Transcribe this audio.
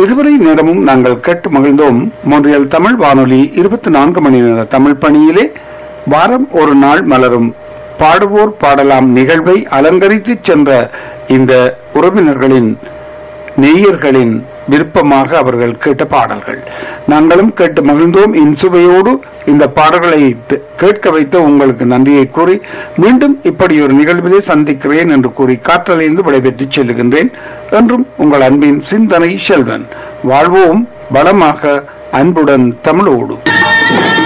இதுவரை நேரமும் நாங்கள் கேட்டு மகிழ்ந்தோம் மொன்றியல் தமிழ் வானொலி இருபத்தி நான்கு மணி நேர தமிழ் பணியிலே வாரம் ஒரு நாள் மலரும் பாடுவோர் பாடலாம் நிகழ்வை அலங்கரித்து சென்ற இந்த உறவினர்களின் நேயர்களின் விருப்பமாக அவர்கள் கேட்ட பாடல்கள் நாங்களும் கேட்டு மகிழ்ந்தோம் இன்சுவையோடு இந்த பாடல்களை த- கேட்க வைத்த உங்களுக்கு நன்றியை கூறி மீண்டும் இப்படி ஒரு நிகழ்விலே சந்திக்கிறேன் என்று கூறி காற்றலைந்து விடைபெற்றுச் செல்லுகின்றேன் என்றும் உங்கள் அன்பின் சிந்தனை செல்வன் வாழ்வோம் வளமாக அன்புடன் தமிழோடு